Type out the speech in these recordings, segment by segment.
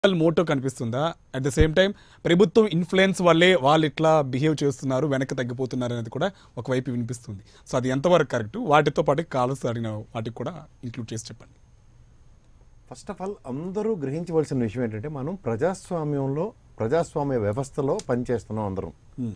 Moto కనిపిస్తుందా at the same time ప్రభుత్వం influence వల్లే వాళ్ళు ఇట్లా బిహేవ్ చేస్తున్నారు వెనక్కి తగ్గిపోతున్నారు అనేది కూడా ఒకవైపు వినిపిస్తుంది సో అది ఎంతవరకు కరెక్ట్ వాటితో పాటు కాల్స్ అడిగిన వాటికి కూడా ఇంక్లూడ్ చేసి చెప్పండి ఫస్ట్ ఆఫ్ ఆల్ అందరూ గ్రహించవలసిన విషయం ఏంటంటే మనం ప్రజాస్వామ్యంలో ప్రజాస్వామ్య వ్యవస్థలో పనిచేస్తున్నాం అందరం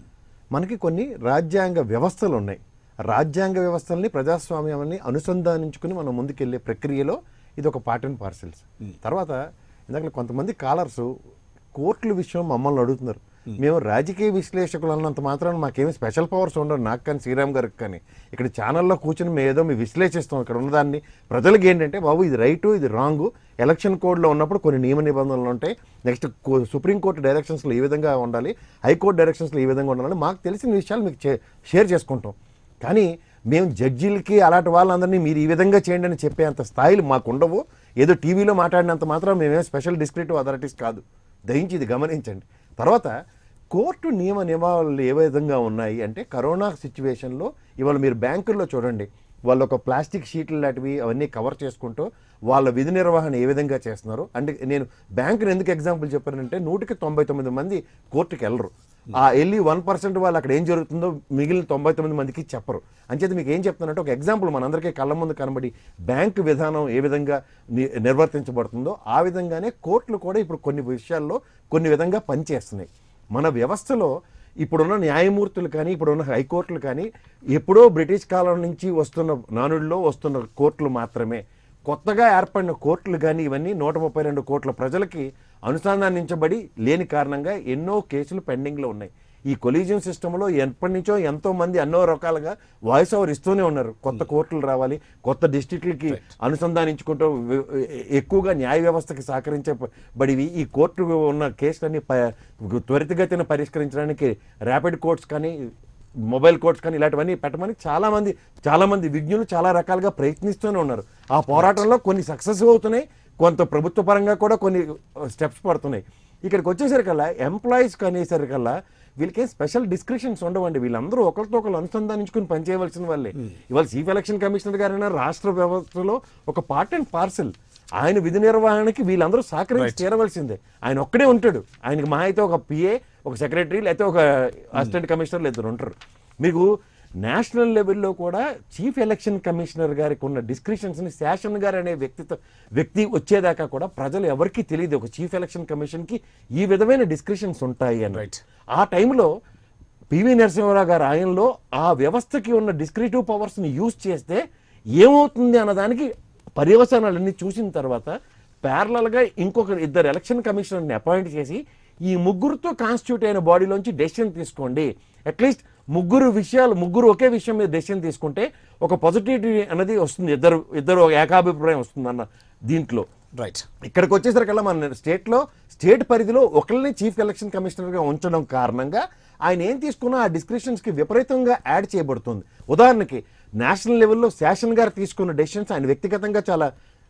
మనకి కొన్ని రాజ్యాంగ వ్యవస్థలు ఉన్నాయి రాజ్యాంగ వ్యవస్థల్ని ప్రజాస్వామ్యాన్ని అనుసంధానించుకుని మనం ముందుకెళ్లే ప్రక్రియలో ఇది ఒక పార్ట్ అండ్ పార్సెల్స్ తర్వాత ఇందాక కొంతమంది కాలర్స్ కోర్టుల విషయం మమ్మల్ని అడుగుతున్నారు మేము రాజకీయ విశ్లేషకులు అన్నంత మాత్రాన మాకేమి స్పెషల్ పవర్స్ ఉండవు నాకు కానీ శ్రీరామ్ గారికి కానీ ఇక్కడ ఛానల్లో కూర్చొని మేము ఏదో మేము విశ్లేషిస్తాం ఇక్కడ ఉన్నదాన్ని ప్రజలకు ఏంటంటే బాబు ఇది రైటు ఇది రాంగు ఎలక్షన్ కోడ్లో ఉన్నప్పుడు కొన్ని నియమ నిబంధనలు ఉంటాయి నెక్స్ట్ సుప్రీంకోర్టు డైరెక్షన్స్లో ఈ విధంగా ఉండాలి హైకోర్టు డైరెక్షన్స్లో ఈ విధంగా ఉండాలి మాకు తెలిసిన విషయాలు మీకు చే- షేర్ చేసుకుంటాం కానీ మేము జడ్జీలకి అలాంటి వాళ్ళందరినీ మీరు ఈ విధంగా చేయండి అని చెప్పే అంత స్థాయిలు మాకు ఉండవు ఏదో టీవీలో మాట్లాడినంత మాత్రం మేమేం స్పెషల్ డిస్క్రిప్టివ్ అథారిటీస్ కాదు దయించి ఇది గమనించండి తర్వాత కోర్టు నియమ నియమాలు ఏ విధంగా ఉన్నాయి అంటే కరోనా సిచ్యువేషన్లో ఇవాళ మీరు బ్యాంకుల్లో చూడండి వాళ్ళు ఒక ప్లాస్టిక్ షీట్లు లాంటివి అవన్నీ కవర్ చేసుకుంటూ వాళ్ళ విధి నిర్వహణ ఏ విధంగా చేస్తున్నారు అంటే నేను బ్యాంకుని ఎందుకు ఎగ్జాంపుల్ చెప్పానంటే నూటికి తొంభై తొమ్మిది మంది కోర్టుకి వెళ్ళరు ఆ వెళ్ళి వన్ పర్సెంట్ వాళ్ళు అక్కడ ఏం జరుగుతుందో మిగిలిన తొంభై తొమ్మిది మందికి చెప్పరు అంచేత మీకు ఏం చెప్తానంటే ఒక ఎగ్జాంపుల్ మనందరికీ కళ్ళ ముందు కనబడి బ్యాంకు విధానం ఏ విధంగా ని- నిర్వర్తించబడుతుందో ఆ విధంగానే కోర్టులు కూడా ఇప్పుడు కొన్ని విషయాల్లో కొన్ని విధంగా పనిచేస్తున్నాయి మన వ్యవస్థలో ఇప్పుడున్న న్యాయమూర్తులు కానీ ఇప్పుడున్న హైకోర్టులు కానీ ఎప్పుడో బ్రిటిష్ కాలం నుంచి వస్తున్న నానుడిలో వస్తున్న కోర్టులు మాత్రమే కొత్తగా ఏర్పడిన కోర్టులు కానీ ఇవన్నీ నూట ముప్పై రెండు కోట్ల ప్రజలకి అనుసంధానించబడి లేని కారణంగా ఎన్నో కేసులు పెండింగ్లో ఉన్నాయి ఈ కొలీజియం సిస్టంలో ఎప్పటి నుంచో ఎంతో మంది ఎన్నో రకాలుగా వాయిస్ ఓవర్ ఇస్తూనే ఉన్నారు కొత్త కోర్టులు రావాలి కొత్త డిస్ట్రిక్ట్లకి అనుసంధానించుకుంటూ వి- ఎక్కువగా న్యాయ వ్యవస్థకి సహకరించబడివి ఈ కోర్టు ఉన్న కేసులన్నీ ప- త్వరితగతిన పరిష్కరించడానికి ర్యాపిడ్ కోర్ట్స్ కానీ మొబైల్ కోర్ట్స్ కానీ ఇలాంటివన్నీ పెట్టమని చాలా మంది చాలా మంది విజ్ఞులు చాలా రకాలుగా ప్రయత్నిస్తూనే ఉన్నారు ఆ పోరాటంలో కొన్ని సక్సెస్ అవుతున్నాయి కొంత ప్రభుత్వ పరంగా కూడా కొన్ని స్టెప్స్ పడుతున్నాయి ఇక్కడికి వచ్చేసరికల్లా ఎంప్లాయీస్ అనేసరికల్లా వీళ్ళకి స్పెషల్ డిస్క్రిప్షన్స్ ఉండవండి వీళ్ళందరూ ఒకరితో ఒకరు అనుసంధానించుకుని పనిచేయవలసిన వాళ్ళే ఇవాళ చీఫ్ ఎలక్షన్ కమిషనర్ గారైనా రాష్ట్ర వ్యవస్థలో ఒక పార్ట్ అండ్ పార్సల్ ఆయన విధి నిర్వహణకి వీళ్ళందరూ సహకరించి తీరవలసిందే ఆయన ఒక్కడే ఉంటాడు ఆయనకి మా అయితే ఒక పిఏ ఒక సెక్రటరీ లేకపోతే ఒక అసిస్టెంట్ కమిషనర్ ఇద్దరు ఉంటారు మీకు నేషనల్ లెవెల్లో కూడా చీఫ్ ఎలక్షన్ కమిషనర్ గారికి ఉన్న డిస్క్రిప్షన్స్ని శాసన్ గారు అనే వ్యక్తితో వ్యక్తి వచ్చేదాకా కూడా ప్రజలు ఎవరికీ తెలియదు ఒక చీఫ్ ఎలక్షన్ కమిషన్కి ఈ విధమైన డిస్క్రిప్షన్స్ ఉంటాయి అని Right. ఆ టైంలో పివి నరసింహారావు గారు ఆయనలో ఆ వ్యవస్థకి ఉన్న డిస్క్రిటివ్ పవర్స్ని యూజ్ చేస్తే ఏమవుతుంది అన్నదానికి పర్యవసానాలన్నీ చూసిన తర్వాత ప్యారలల్గా ఇంకొక ఇద్దరు ఎలక్షన్ కమిషనర్ని అపాయింట్ చేసి ఈ ముగ్గురుతో కాన్స్టిట్యూట్ అయిన బాడీలోంచి డెసిషన్ తీసుకోండి అట్లీస్ట్ ముగ్గురు విషయాలు ముగ్గురు ఒకే విషయం మీద డెసిషన్ తీసుకుంటే ఒక పాజిటివిటీ అనేది వస్తుంది ఇద్దరు ఇద్దరు ఒక ఏకాభిప్రాయం వస్తుంది అన్న దీంట్లో రైట్ ఇక్కడికి వచ్చేసరికల్లా మన స్టేట్లో స్టేట్ పరిధిలో ఒకరిని చీఫ్ ఎలక్షన్ కమిషనర్గా ఉంచడం కారణంగా ఆయన ఏం తీసుకున్నా ఆ డిస్క్రిప్షన్స్కి విపరీతంగా యాడ్ చేయబడుతుంది ఉదాహరణకి నేషనల్ లెవెల్లో శాసన్ గారు తీసుకున్న డెసిషన్స్ ఆయన వ్యక్తిగతంగా చాలా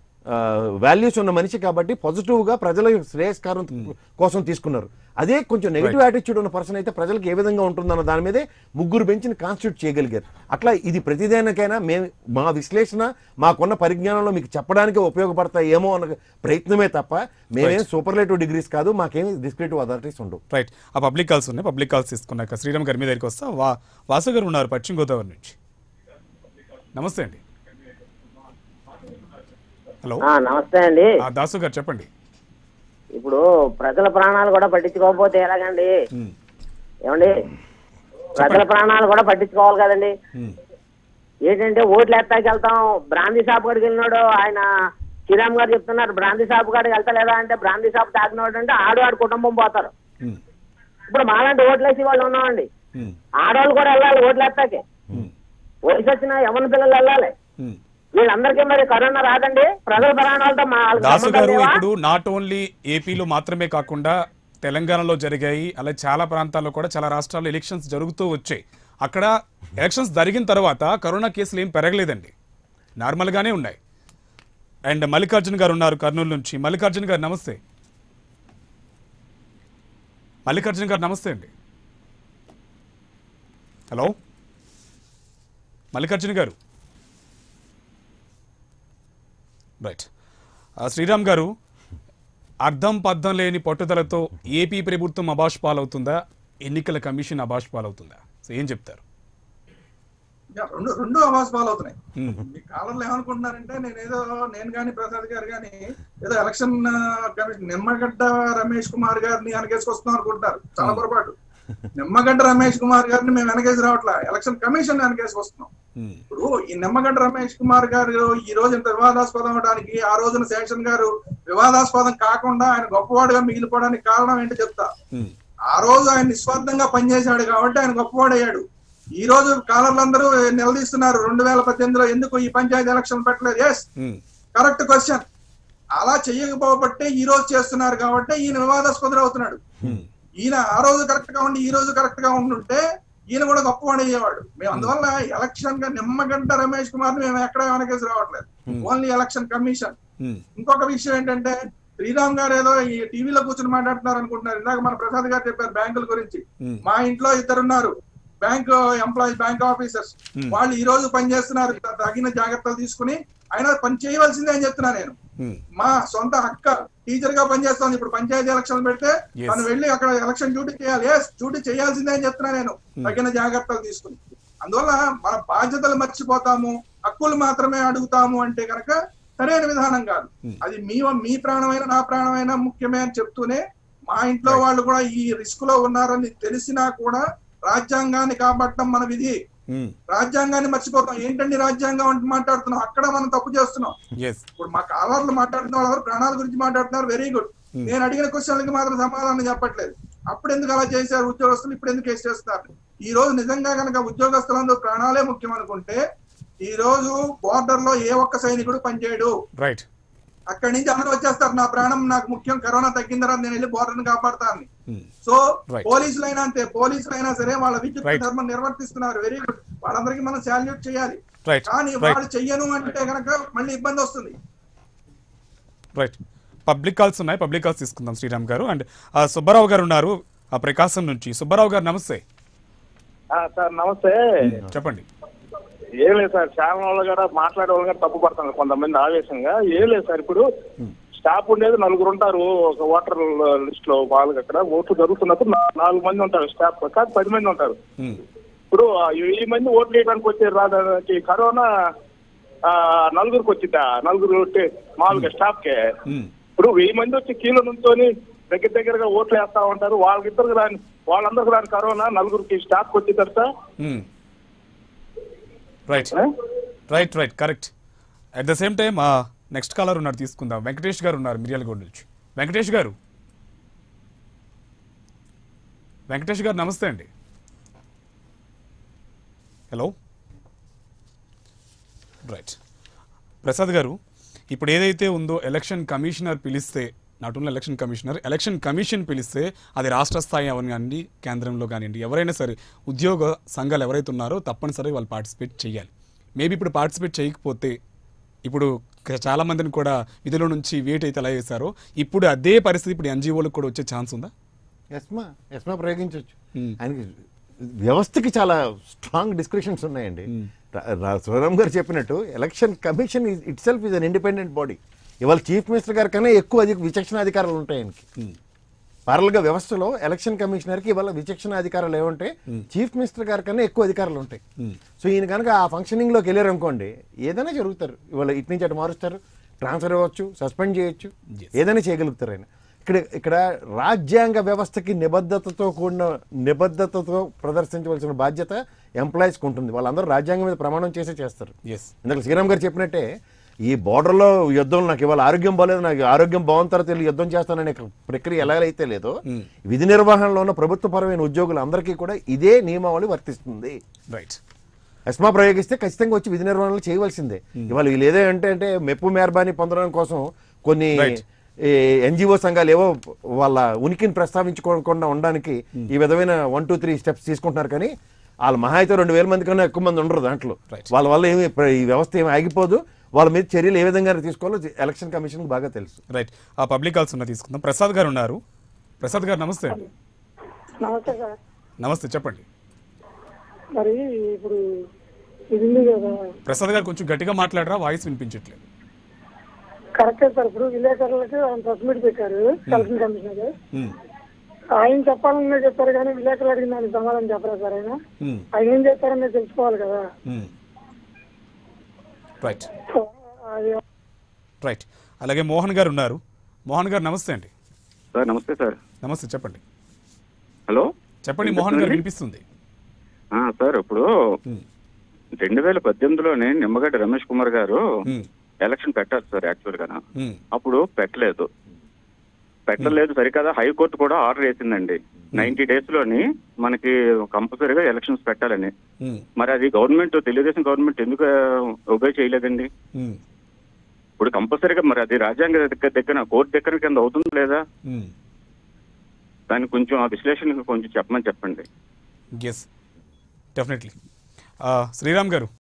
వాల్యూస్ ఉన్న మనిషి కాబట్టి పాజిటివ్గా ప్రజల శ్రేయస్కారం కోసం తీసుకున్నారు అదే కొంచెం నెగిటివ్ యాటిట్యూడ్ ఉన్న పర్సన్ అయితే ప్రజలకు ఏ విధంగా ఉంటుందన్న దాని మీదే ముగ్గురు బెంచ్ని కాన్స్టిట్యూట్ చేయగలిగారు అట్లా ఇది ప్రతిదానికైనా మేము మా విశ్లేషణ మాకున్న పరిజ్ఞానంలో మీకు చెప్పడానికి ఉపయోగపడతాయి ఏమో అన్న ప్రయత్నమే తప్ప మేమేం సూపర్లేటివ్ డిగ్రీస్ కాదు మాకేమి డిస్క్రిటివ్ అథారిటీస్ ఉండవు రైట్ ఆ పబ్లిక్ కాల్స్ ఉన్నాయి పబ్లిక్ కాల్స్ తీసుకున్నాక శ్రీరామ్ గారి మీద దగ్గరికి వస్తా వా వాసు గారు ఉన్నారు పశ్చిమ గోదావరి నుంచి నమస్తే అండి హలో ఆ, నమస్తే అండి ఆ, దాసు గారు చెప్పండి ఇప్పుడు ప్రజల ప్రాణాలు కూడా పట్టించుకోకపోతే ఎలాగండి ఉమ్, ఏమండి ప్రజల ప్రాణాలు కూడా పట్టించుకోవాలి కదండి ఉమ్, ఏంటంటే ఓట్లు ఎత్తాకి వెళ్తాం బ్రాందీ షాప్ కాడికి వెళ్ళినాడు ఆయన శ్రీరామ్ గారు చెప్తున్నారు బ్రాందీ షాప్ కాడికి వెళ్తలేదా అంటే బ్రాందీ షాప్ తాకినాడు అంటే ఆడు ఆడు కుటుంబం పోతారు ఉమ్, ఇప్పుడు మాలాంటి ఓట్లేసి వాళ్ళు ఉన్నామండి ఉమ్, ఆడవాళ్ళు కూడా వెళ్ళాలి ఓట్లు ఎత్తాకి ఉమ్, వయసు వచ్చిన యవన పిల్లలు వెళ్ళాలి ఉమ్. వీళ్ళందరికీ మరి కరోనా రాదండి ప్రజల ప్రాణాలతో మా వాళ్ళకి దాసు సంబంధం గారు లేవా? ఇప్పుడు నాట్ ఓన్లీ ఏపీలో మాత్రమే కాకుండా తెలంగాణలో జరిగాయి అలాగే చాలా ప్రాంతాల్లో కూడా చాలా రాష్ట్రాల్లో ఎలక్షన్స్ జరుగుతూ వచ్చాయి అక్కడ ఎలక్షన్స్ జరిగిన తర్వాత కరోనా కేసులు ఏం పెరగలేదండి నార్మల్గానే ఉన్నాయి అండ్ మల్లికార్జున్ గారు ఉన్నారు కర్నూలు నుంచి మల్లికార్జున్ గారు నమస్తే మల్లికార్జున్ గారు నమస్తే అండి హలో మల్లికార్జున్ గారు రైట్ శ్రీరామ్ గారు అర్థం పద్ధం లేని పట్టుదలతో ఏపీ ప్రభుత్వం అబాష్ పాలవుతుందా ఎన్నికల కమిషన్ అబాష్ పాలవుతుందా సో ఏం చెప్తారు యా, రెండు రెండు అవాస్ పాలు అవుతున్నాయి మ్మ్. మీ కాలంలో ఏమనుకుంటున్నారంటే నేను ఏదో నేను కానీ ప్రసాద్ గారు కానీ ఏదో ఎలక్షన్ ఆ, కమిషన్ నిమ్మగడ్డ రమేష్ కుమార్ గారిని వెనకేసుకొస్తున్నాం అనుకుంటారు చాలా పొరపాటు నిమ్మగడ్డ రమేష్ కుమార్ గారిని మేము వెనకేసి రావట్లా ఎలక్షన్ కమిషన్ వెనకేసుకొస్తున్నాం ఉమ్, ఇప్పుడు ఈ నిమ్మగడ్డ రమేష్ కుమార్ గారు ఈ రోజు ఇంత వివాదాస్పదం అవడానికి ఆ రోజున శేషన్ గారు వివాదాస్పదం కాకుండా ఆయన గొప్పవాడుగా మిగిలిపోవడానికి కారణం ఏంటో చెప్తా ఉమ్, ఆ రోజు ఆయన నిస్వార్థంగా పనిచేశాడు కాబట్టి ఆయన గొప్పవాడయ్యాడు ఈ రోజు కాలర్లందరూ నిలదీస్తున్నారు రెండు వేల పద్దెనిమిదిలో ఎందుకు ఈ పంచాయతీ ఎలక్షన్ పెట్టలేదు ఎస్ ఉమ్, కరెక్ట్ క్వశ్చన్ అలా చెయ్యకపోబట్టే ఈ రోజు చేస్తున్నారు కాబట్టి ఈయన వివాదాస్పదుడు అవుతున్నాడు ఉమ్, ఈయన ఆ రోజు కరెక్ట్ గా ఉండి ఈ రోజు కరెక్ట్ గా ఉండుంటే ఈయన కూడా గొప్పవాడు అయ్యేవాడు మేము అందువల్ల ఎలక్షన్ గా నిమ్మగంట రమేష్ కుమార్ మేము ఎక్కడ వెనకేసి రావట్లేదు ఓన్లీ ఎలక్షన్ కమిషన్ ఉమ్, ఇంకొక విషయం ఏంటంటే శ్రీరామ్ గారు ఏదో ఈ టీవీలో కూర్చొని మాట్లాడుతున్నారు అనుకుంటున్నారు ఇందాక మన ప్రసాద్ గారు చెప్పారు బ్యాంకుల గురించి ఉమ్, మా ఇంట్లో ఇద్దరు ఉన్నారు bank employees bank officers Hmm. వాళ్ళు ఈ రోజు పని చేస్తున్నారు త- తగిన జాగ్రత్తలు తీసుకుని అయినా పని చేయవలసిందే అని చెప్తున్నా నేను ఉమ్, మా సొంత హక్క టీచర్ గా పనిచేస్తాను ఇప్పుడు పంచాయతీ ఎలక్షన్ పెడితే Yes. తను వెళ్ళి అక్కడ ఎలక్షన్ డ్యూటీ చేయాలి ఎస్ డ్యూటీ చేయాల్సిందే అని చెప్తున్నా నేను తగిన జాగ్రత్తలు తీసుకుని అందువల్ల మన బాధ్యతలు మర్చిపోతాము హక్కులు మాత్రమే అడుగుతాము అంటే కనుక సరైన విధానం కాదు Hmm. అది మీ మీ ప్రాణమైన నా ప్రాణమైన ముఖ్యమే అని చెప్తూనే మా ఇంట్లో వాళ్ళు కూడా ఈ రిస్క్ లో ఉన్నారని తెలిసినా కూడా రాజ్యాంగాన్ని కాపాడటం మన విధి ఉమ్, రాజ్యాంగాన్ని మర్చిపోతాం ఏంటండి రాజ్యాంగం అంటే మాట్లాడుతున్నాం అక్కడ మనం తప్పు చేస్తున్నాం ఎస్ ఇప్పుడు మా కాలర్లు మాట్లాడుతున్న వాళ్ళు ప్రాణాల గురించి మాట్లాడుతున్నారు వెరీ గుడ్ నేను అడిగిన క్వశ్చన్లకి మాత్రం సమాధానం చెప్పట్లేదు అప్పుడు ఎందుకు అలా చేశారు ఉద్యోగస్తులు ఇప్పుడు ఎందుకు కేసు చేస్తున్నారు ఈ రోజు నిజంగా కనుక ఉద్యోగస్తులందరూ ప్రాణాలే ముఖ్యం అనుకుంటే ఈ రోజు బోర్డర్ లో ఏ ఒక్క సైనికుడు పనిచేయడు రైట్ అక్కడి నుంచి అందరూ వచ్చేస్తారు నా ప్రాణం నాకు ముఖ్యం కరోనా తగ్గిన తర్వాత నేను వెళ్ళి బోర్డర్ ని కాపాడతాను ఉమ్, సో Right. పోలీసులు అయినా అంతే పోలీసులు అయినా సరే వాళ్ళ విద్యుత్ Right. ధర్మం నిర్వర్తిస్తున్నారు వెరీ గుడ్ వాళ్ళందరికీ మనం శాల్యూట్ చేయాలి రైట్ కానీ రైట్ వాళ్ళు చెయ్యను అంటే కనుక మళ్ళీ ఇబ్బంది వస్తుంది రైట్ పబ్లిక్ కాల్స్ ఉన్నాయి పబ్లిక్ కాల్స్ తీసుకుందాం శ్రీరామ్ గారు అండ్ ఆ, సుబ్బారావు గారు ఉన్నారు ఆ ప్రకాశం నుంచి సుబ్బారావు గారు నమస్తే ఆ, సార్ నమస్తే చెప్పండి ఏం లేదు సార్ చాలా వాళ్ళు కూడా మాట్లాడే వాళ్ళు కూడా తప్పు పడుతున్నారు కొంతమంది ఆవేశంగా ఏం లేదు సార్ ఇప్పుడు స్టాఫ్ ఉండేది నలుగురు ఉంటారు ఒక ఓటర్ లిస్ట్ లో వాళ్ళకి అక్కడ ఓట్లు జరుగుతున్నప్పుడు నా- నాలుగు మంది ఉంటారు స్టాఫ్ కాదు పది మంది ఉంటారు ఉమ్, ఇప్పుడు ఆ వెయ్యి మంది ఓట్లు వేయడానికి వచ్చారు రాదానికి కరోనా ఆ, నలుగురికి వచ్చిందా నలుగురు టే- మామూలుగా స్టాఫ్ కే ఉమ్, ఇప్పుడు వెయ్యి మంది వచ్చి కీలో నుంచొని దగ్గర దగ్గరగా ఓట్లు వేస్తా ఉంటారు వాళ్ళకిద్దరికి రాని వాళ్ళందరికి రాని కరోనా నలుగురికి స్టాఫ్ వచ్చింది సార్ ఉమ్. రైట్ ఆ? Right right correct at the same time next caller ఉన్నారు తీసుకుందాం వెంకటేష్ గారు ఉన్నారు మిర్యాలగూడ నుంచి వెంకటేష్ గారు వెంకటేష్ గారు నమస్తే అండి హలో రైట్ ప్రసాద్ గారు ఇప్పుడు ఏదైతే ఉందో ఎలక్షన్ కమిషనర్ పిలిస్తే not only election commissioner election commission పిలిస్తే అది రాష్ట్ర స్థాయి అవనివ్వండి కేంద్రంలో కానివ్వండి ఎవరైనా సరే ఉద్యోగ సంఘాలు ఎవరైతే ఉన్నారో తప్పనిసరిగా వాళ్ళు పార్టిసిపేట్ చేయాలి మేబీ ఇప్పుడు పార్టిసిపేట్ చేయకపోతే ఇప్పుడు క- చాలా మందిని కూడా విధుల నుంచి వేట్ అయితే ఎలా చేశారో ఇప్పుడు అదే పరిస్థితి ఇప్పుడు ఎన్జిఓలకు కూడా వచ్చే ఛాన్స్ ఉందా ఎస్మా ఎస్మా ప్రయోగించవచ్చు Hmm. ఆయనకి వ్యవస్థకి చాలా స్ట్రాంగ్ డిస్క్రిప్షన్స్ ఉన్నాయండి రా- రా- శివరామ్ గారు చెప్పినట్టు election commission itself is an independent body ఇవాళ చీఫ్ మినిస్టర్ గారి కన్నా ఎక్కువ అధిక విచక్షణ అధికారాలు ఉంటాయి ఆయనకి పారల్గా వ్యవస్థలో ఎలక్షన్ కమిషనర్కి ఇవాళ విచక్షణ అధికారాలు ఏమంటే చీఫ్ మినిస్టర్ గారి కన్నా ఎక్కువ అధికారాలు ఉంటాయి సో ఈయన కనుక ఆ ఫంక్షనింగ్లోకి వెళ్ళారు అనుకోండి ఏదైనా జరుగుతారు ఇవాళ ఇటు నుంచి అటు మారుస్తారు ట్రాన్స్ఫర్ ఇవ్వచ్చు సస్పెండ్ చేయొచ్చు ఏదైనా చేయగలుగుతారు ఆయన ఇక్కడ ఇక్కడ రాజ్యాంగ వ్యవస్థకి నిబద్ధతతో కూడిన నిబద్ధతతో ప్రదర్శించవలసిన బాధ్యత ఎంప్లాయీస్కి ఉంటుంది వాళ్ళందరూ రాజ్యాంగం మీద ప్రమాణం చేసే చేస్తారు ఎస్ ఇందాక శ్రీరామ్ గారు చెప్పినట్టే ఈ బోర్డర్లో యుద్ధం నాకు ఇవాళ ఆరోగ్యం బాగాలేదు నాకు ఆరోగ్యం బాగున్న తర్వాత వెళ్ళి యుద్ధం చేస్తాననే ప్రక్రియ ఎలా అయితే లేదో విధి నిర్వహణలో ఉన్న ప్రభుత్వపరమైన ఉద్యోగులందరికీ కూడా ఇదే నియమావళి వర్తిస్తుంది రైట్ ఎస్మా ప్రయోగిస్తే ఖచ్చితంగా వచ్చి విధి నిర్వహణలు చేయవలసిందే ఇవాళ వీళ్ళు ఏదో అంటే అంటే మెప్పు మేర్బాని పొందడం కోసం కొన్ని Right. ఎన్జిఓ సంఘాలు ఏవో వాళ్ళ ఉనికిని ప్రస్తావించుకోకుండా ఉండడానికి ఈ విధమైన వన్ టూ త్రీ స్టెప్స్ తీసుకుంటున్నారు కానీ వాళ్ళ మహా అయితే రెండు వేల మంది కన్నా ఎక్కువ మంది ఉండరు దాంట్లో Right. వాళ్ళ వల్ల ఏమి ప్ర- ఈ వ్యవస్థ ఏమి ఆగిపోదు వాళ్ళ మీద చర్యలు ఏ విధంగా తీసుకోవాలో ఎలక్షన్ కమిషన్ బాగా తెలుసు రైట్ ఆ పబ్లిక్ కాల్స్ ఉన్న తీసుకుందాం ప్రసాద్ గారు ఉన్నారు ప్రసాద్ గారు నమస్తే అండి నమస్తే సార్ నమస్తే చెప్పండి మరి ఇప్పుడు ఇది ఉంది కదా ప్రసాద్ గారు కొంచెం గట్టిగా మాట్లాడరా వాయిస్ వినిపించట్లేదు కరెక్టే సార్ ఇప్పుడు విలేకరులకి ఆయన ప్రెస్ మీట్ పెట్టారు కలెక్షన్ కమిషనర్ ఉమ్, ఆయన చెప్పాలనే చెప్పారు కానీ విలేకరులు అడిగిన దానికి సమాధానం చెప్పరా సార్ ఆయన ఉమ్, ఆయన ఏం చేస్తారనే తెలుసుకోవాలి కదా ఉమ్. రైట్ సో, అది రైట్ అలాగే మోహన్ గారు ఉన్నారు మోహన్ గారు నమస్తే అండి సార్ నమస్తే సార్ నమస్తే చెప్పండి హలో చెప్పండి మోహన్ గారు వినిపిస్తుంది ఆ, సార్ ఇప్పుడు ఉమ్, రెండు వేల పద్దెనిమిదిలోనే నిమ్మగడ్డ రమేష్ కుమార్ గారు ఉమ్, ఎలక్షన్ పెట్టారు సార్ యాక్చువల్ గా ఉమ్, అప్పుడు పెట్టలేదు పెట్టలేదు సరికదా హైకోర్టు కూడా ఆర్డర్ వేసిందండి నైన్టీ డేస్ లోని మనకి కంపల్సరీగా ఎలక్షన్స్ పెట్టాలని ఉమ్, మరి అది గవర్నమెంట్ తెలుగుదేశం గవర్నమెంట్ ఎందుకు ఒబే చేయలేదండి ఉమ్, ఇప్పుడు కంపల్సరీగా మరి అది రాజ్యాంగ దగ్గర దగ్గర కోర్టు దగ్గర కింద అవుతుంది లేదా ఉమ్. దాన్ని కొంచెం ఆ విశ్లేషణ కొంచెం చెప్పమని చెప్పండి ఎస్ డెఫినెట్లీ శ్రీరామ్ గారు